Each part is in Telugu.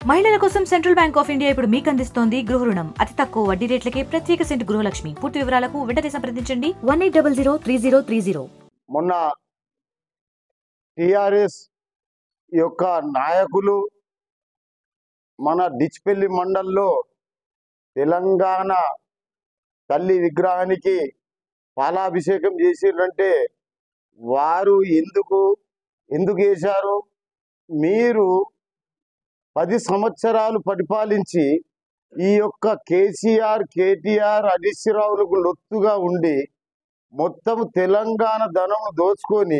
మహిళల కోసం సెంట్రల్ బ్యాంక్ ఆఫ్ ఇండియా ఇప్పుడు మీకు అందిస్తోంది గృహ రుణం అతి తక్కువ వడ్డీ రేట్లకే ప్రత్యేక సెంట్ గృహలక్ష్మి పూర్తి వివరాలకు వెంటనే సంప్రదించండి one eight double zero three zero three zero మొన్న టిఆర్ఎస్ యొక్క నాయకులు మన డిచ్పెల్లి మండల్లో తెలంగాణ తల్లి విగ్రహానికి పాలాభిషేకం చేసిరంటే వారు ఎందుకు ఎందుకు వేశారు మీరు పది సంవత్సరాలు పరిపాలించి ఈ యొక్క కేసీఆర్ కేటీఆర్ హరీష్ రావులకు లొత్తుగా ఉండి మొత్తం తెలంగాణ ధనం దోచుకొని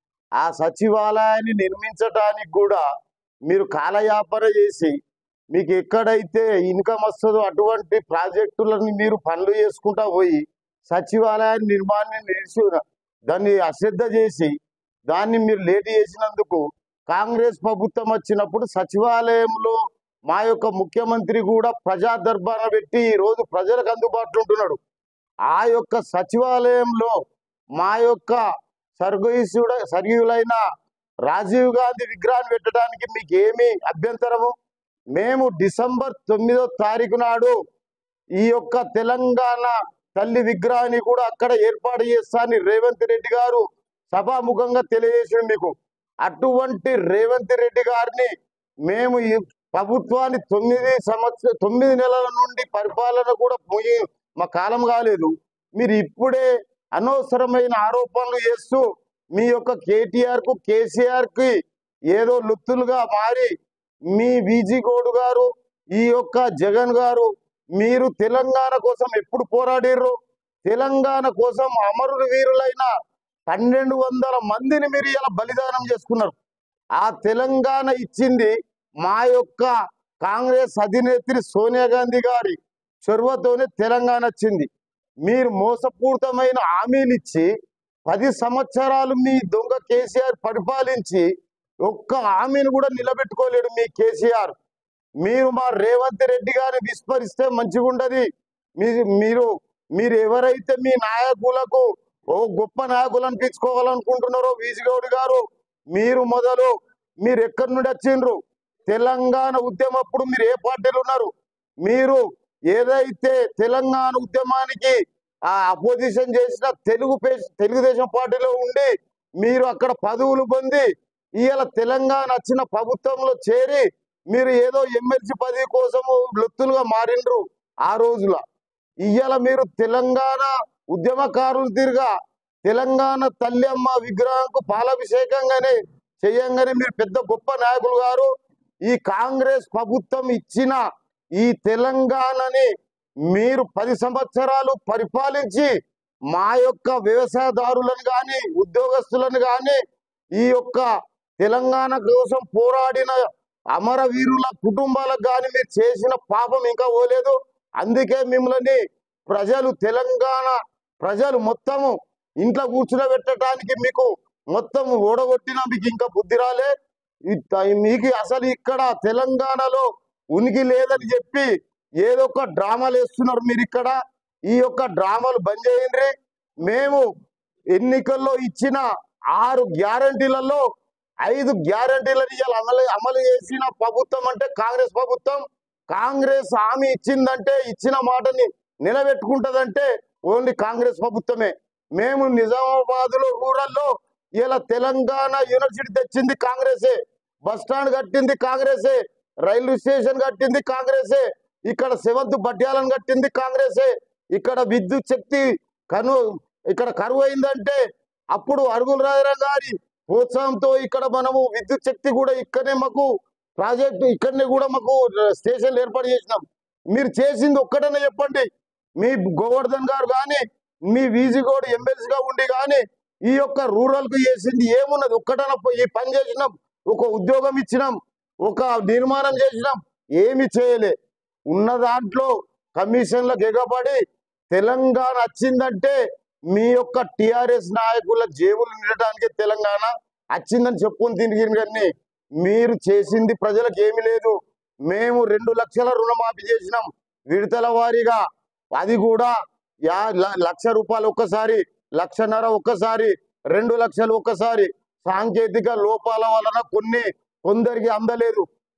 ఆ సచివాలయాన్ని నిర్మించడానికి కూడా మీరు కాలయాపన చేసి మీకు ఎక్కడైతే ఇన్కమ్ వస్తుందో అటువంటి ప్రాజెక్టులను మీరు పనులు చేసుకుంటా పోయి సచివాలయాన్ని నిర్మాణాన్ని నిలిచి దాన్ని అశ్రద్ధ చేసి దాన్ని మీరు లేట్ చేసినందుకు కాంగ్రెస్ ప్రభుత్వం వచ్చినప్పుడు సచివాలయంలో మా యొక్క ముఖ్యమంత్రి కూడా ప్రజా దర్బాన పెట్టి ఈ రోజు ప్రజలకు అందుబాటులో ఉంటున్నాడు ఆ యొక్క సచివాలయంలో మా యొక్క స్వర్గీయుడ స్వర్గీయులైన రాజీవ్ గాంధీ విగ్రహాన్ని పెట్టడానికి మీకు ఏమి అభ్యంతరము మేము డిసెంబర్ తొమ్మిదో తారీఖు నాడు ఈ యొక్క తెలంగాణ తల్లి విగ్రహాన్ని కూడా అక్కడ ఏర్పాటు చేస్తానని రేవంత్ రెడ్డి గారు సభాముఖంగా తెలియజేసింది మీకు అటువంటి రేవంత్ రెడ్డి గారిని మేము ఈ ప్రభుత్వాన్ని తొమ్మిది సంవత్సరం తొమ్మిది నెలల నుండి పరిపాలన కూడా ముగి మా కాలం కాలేదు మీరు ఇప్పుడే అనవసరమైన ఆరోపణలు చేస్తూ మీ యొక్క కేటీఆర్ కు కేసీఆర్ కి ఏదో లుత్తులుగా మారి మీ బీజీ గౌడ్ గారు ఈ యొక్క జగన్ గారు మీరు తెలంగాణ కోసం ఎప్పుడు పోరాడిర్రు తెలంగాణ కోసం అమరుడు వీరులైన పన్నెండు వందల మందిని మీరు ఇలా బలిదానం చేసుకున్నారు ఆ తెలంగాణ ఇచ్చింది మా యొక్క కాంగ్రెస్ అధినేత్రి సోనియా గాంధీ గారి చొరవతోనే తెలంగాణ వచ్చింది మీరు మోసపూరితమైన హామీలు ఇచ్చి పది సంవత్సరాలు మీ దొంగ కేసీఆర్ పరిపాలించి ఒక్క హామీని కూడా నిలబెట్టుకోలేడు మీ కేసీఆర్ మీరు మా రేవంత్ రెడ్డి గారిని విస్మరిస్తే మంచిగా ఉండదు మీ- మీరు మీరు ఎవరైతే మీ నాయకులకు ఓ గొప్ప నాయకులు అనిపించుకోవాలనుకుంటున్నారో వీజిగౌడ్ గారు మీరు మొదలు మీరు ఎక్కడి నుండి వచ్చిండ్రు తెలంగాణ ఉద్యమప్పుడు మీరు ఏ పార్టీలు ఉన్నారు మీరు ఏదైతే తెలంగాణ ఉద్యమానికి ఆ అపోజిషన్ చేసిన తెలుగు పే- తెలుగుదేశం పార్టీలో ఉండి మీరు అక్కడ పదవులు పొంది ఇవాళ తెలంగాణ వచ్చిన ప్రభుత్వంలో చేరి మీరు ఏదో ఎమ్మెల్సీ పదవి కోసము లొత్తులుగా మారిండ్రు ఆ రోజుల ఇవాళ మీరు తెలంగాణ ఉద్యమకారులు తిరిగా తెలంగాణ తల్లి అమ్మ విగ్రహంకు పాలాభిషేకంగానే చేయంగానే మీరు పెద్ద గొప్ప నాయకులు గారు ఈ కాంగ్రెస్ ప్రభుత్వం ఇచ్చిన ఈ తెలంగాణని మీరు పది సంవత్సరాలు పరిపాలించి మా యొక్క వ్యవసాయదారులను కానీ ఉద్యోగస్తులను కానీ ఈ యొక్క తెలంగాణ కోసం పోరాడిన అమరవీరుల కుటుంబాలకు కానీ మీరు చేసిన పాపం ఇంకా పోలేదు అందుకే మిమ్మల్ని ప్రజలు తెలంగాణ ప్రజలు మొత్తము ఇంట్లో కూర్చునబెట్టడానికి మీకు మొత్తం ఓడగొట్టినా మీకు ఇంకా బుద్ధి రాలే ఇట్ట- మీకు అసలు ఇక్కడ తెలంగాణలో ఉనికి లేదని చెప్పి ఏదో ఒక డ్రామాలు వేస్తున్నారు మీరు ఇక్కడ ఈ యొక్క డ్రామాలు బంద్ చేయండి మేము ఎన్నికల్లో ఇచ్చిన ఆరు గ్యారంటీలలో ఐదు గ్యారంటీలను ఇవాళ అమలు అమలు చేసిన ప్రభుత్వం అంటే కాంగ్రెస్ ప్రభుత్వం కాంగ్రెస్ హామీ ఇచ్చిందంటే ఇచ్చిన మాటని నిలబెట్టుకుంటదంటే ఓన్లీ కాంగ్రెస్ ప్రభుత్వమే మేము నిజామాబాద్ లో రూరల్లో ఇలా తెలంగాణ యూనివర్సిటీ తెచ్చింది కాంగ్రెసే బస్ స్టాండ్ కట్టింది కాంగ్రెసే రైల్వే స్టేషన్ కట్టింది కాంగ్రెసే ఇక్కడ సెవెంత్ బడ్యాలను కట్టింది కాంగ్రెసే ఇక్కడ విద్యుత్ శక్తి కను ఇక్కడ కరువు అయిందంటే అప్పుడు అరుగుల రాజరా గారి ప్రోత్సాహంతో ఇక్కడ మనము విద్యుత్ శక్తి కూడా ఇక్కడనే మాకు ప్రాజెక్టు ఇక్కడనే కూడా మాకు స్టేషన్లు ఏర్పాటు చేసినాం మీరు చేసింది ఒక్కటనే చెప్పండి మీ గోవర్ధన్ గారు కానీ మీ వీజీ గోడ్ ఎమ్మెల్సీగా ఉండి కానీ ఈ యొక్క రూరల్ కు చేసింది ఏమున్నది ఒక్కటన ఈ పని చేసినాం ఒక ఉద్యోగం ఇచ్చినాం ఒక నిర్మాణం చేసినాం ఏమి చేయలే ఉన్న దాంట్లో కమిషన్లకు ఎగబడి తెలంగాణ వచ్చిందంటే మీ యొక్క టిఆర్ఎస్ నాయకుల జేబులు నిండటానికి తెలంగాణ వచ్చిందని చెప్పుకొని తిరిగి కానీ మీరు చేసింది ప్రజలకు ఏమీ లేదు మేము రెండు లక్షల రుణమాఫీ చేసినాం విడతల వారీగా అది కూడా యా ల- లక్ష రూపాయలు ఒక్కసారి లక్షన్నర ఒక్కసారి రెండు లక్షలు ఒక్కసారి సాంకేతిక లోపాల వలన కొన్ని కొందరికి అందలేదు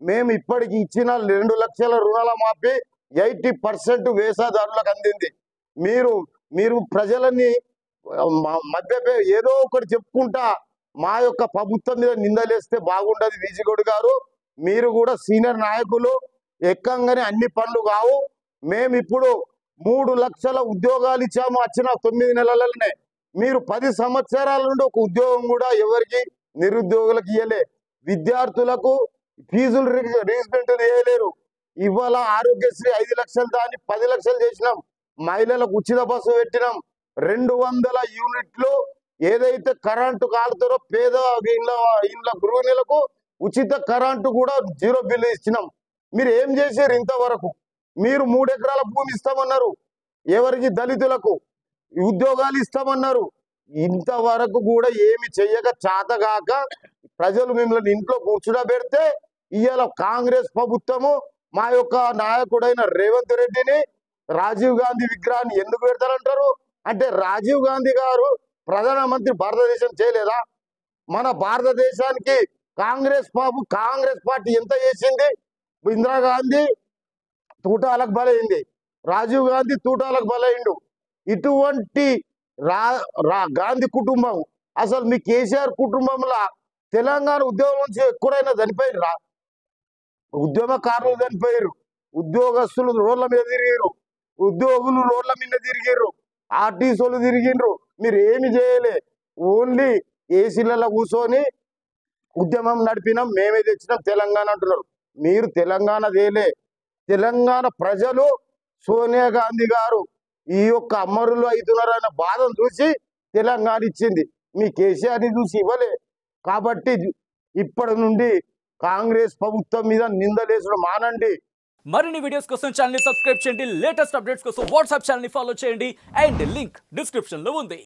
మేము ఇప్పటికి ఇచ్చిన రెండు లక్షల రుణాల మాఫీ ఎయిటీ పర్సెంట్ వేసాదారులకు అందింది మీరు మీరు ప్రజలని మ- మధ్య పే- ఏదో ఒకటి చెప్పుకుంటా మా యొక్క ప్రభుత్వం మీద నిందలేస్తే బాగుండదు విజయగౌడ్ గారు మీరు కూడా సీనియర్ నాయకులు ఎక్కంగానే అన్ని పనులు కావు మేము ఇప్పుడు మూడు లక్షల ఉద్యోగాలు ఇచ్చాము వచ్చిన తొమ్మిది నెలలనే మీరు పది సంవత్సరాల నుండి ఒక ఉద్యోగం కూడా ఎవరికి నిరుద్యోగులకు ఇవ్వలే విద్యార్థులకు ఫీజులు రీజమెంట్ చేయలేరు ఇవాళ ఆరోగ్యశ్రీ ఐదు లక్షలు దాన్ని పది లక్షలు చేసినాం మహిళలకు ఉచిత బస్సు పెట్టినాం రెండు వందల యూనిట్లు ఏదైతే కరెంటు కాలుతారో పేద ఇళ్ళ ఇళ్ళ గృహిణులకు ఉచిత కరెంటు కూడా జీరో బిల్లు ఇచ్చినాం మీరు ఏం చేశారు ఇంతవరకు మీరు మూడు ఎకరాల భూమి ఇస్తామన్నారు ఎవరికి దళితులకు ఉద్యోగాలు ఇస్తామన్నారు ఇంతవరకు కూడా ఏమి చెయ్యక చాతగాక ప్రజలు మిమ్మల్ని ఇంట్లో కూర్చునబెడితే ఇవాళ కాంగ్రెస్ ప్రభుత్వము మా యొక్క నాయకుడైన రేవంత్ రెడ్డిని రాజీవ్ గాంధీ విగ్రహాన్ని ఎందుకు పెడతారంటారు అంటే రాజీవ్ గాంధీ గారు ప్రధానమంత్రి భారతదేశం చేయలేదా మన భారతదేశానికి కాంగ్రెస్ బాబు కాంగ్రెస్ పార్టీ ఎంత చేసింది ఇందిరాగాంధీ తూటాలకు బలైంది రాజీవ్ గాంధీ తూటాలకు బలైండు ఇటువంటి రా రా గాంధీ కుటుంబం అసలు మీ కేసీఆర్ కుటుంబంలో తెలంగాణ ఉద్యోగం నుంచి ఎక్కడైనా చనిపోయారు రా ఉద్యమకారులు చనిపోయారు ఉద్యోగస్తులు రోడ్ల మీద తిరిగారు ఉద్యోగులు రోడ్ల మీద తిరిగారు ఆర్టీసీలు తిరిగిండ్రు మీరు ఏమి చేయలే ఓన్లీ ఏసీలలో కూర్చొని ఉద్యమం నడిపినాం మేమే తెచ్చినాం తెలంగాణ అంటున్నారు మీరు తెలంగాణ తేలే తెలంగాణ ప్రజలు సోనియా గాంధీ గారు ఈ యొక్క అమరులు అవుతున్నారన్న బాధను చూసి తెలంగాణ ఇచ్చింది మీ కేసీఆర్ని చూసి ఇవ్వలే కాబట్టి ఇప్పటి నుండి కాంగ్రెస్ ప్రభుత్వం మీద నిందలేసడం మానండి మరిన్ని వీడియోస్ కోసం ఛానల్ సబ్స్క్రైబ్ చేయండి లేటెస్ట్ అప్డేట్స్ కోసం వాట్సాప్ ఛానల్ ఫాలో చేయండి అండ్ లింక్ డిస్క్రిప్షన్ లో ఉంది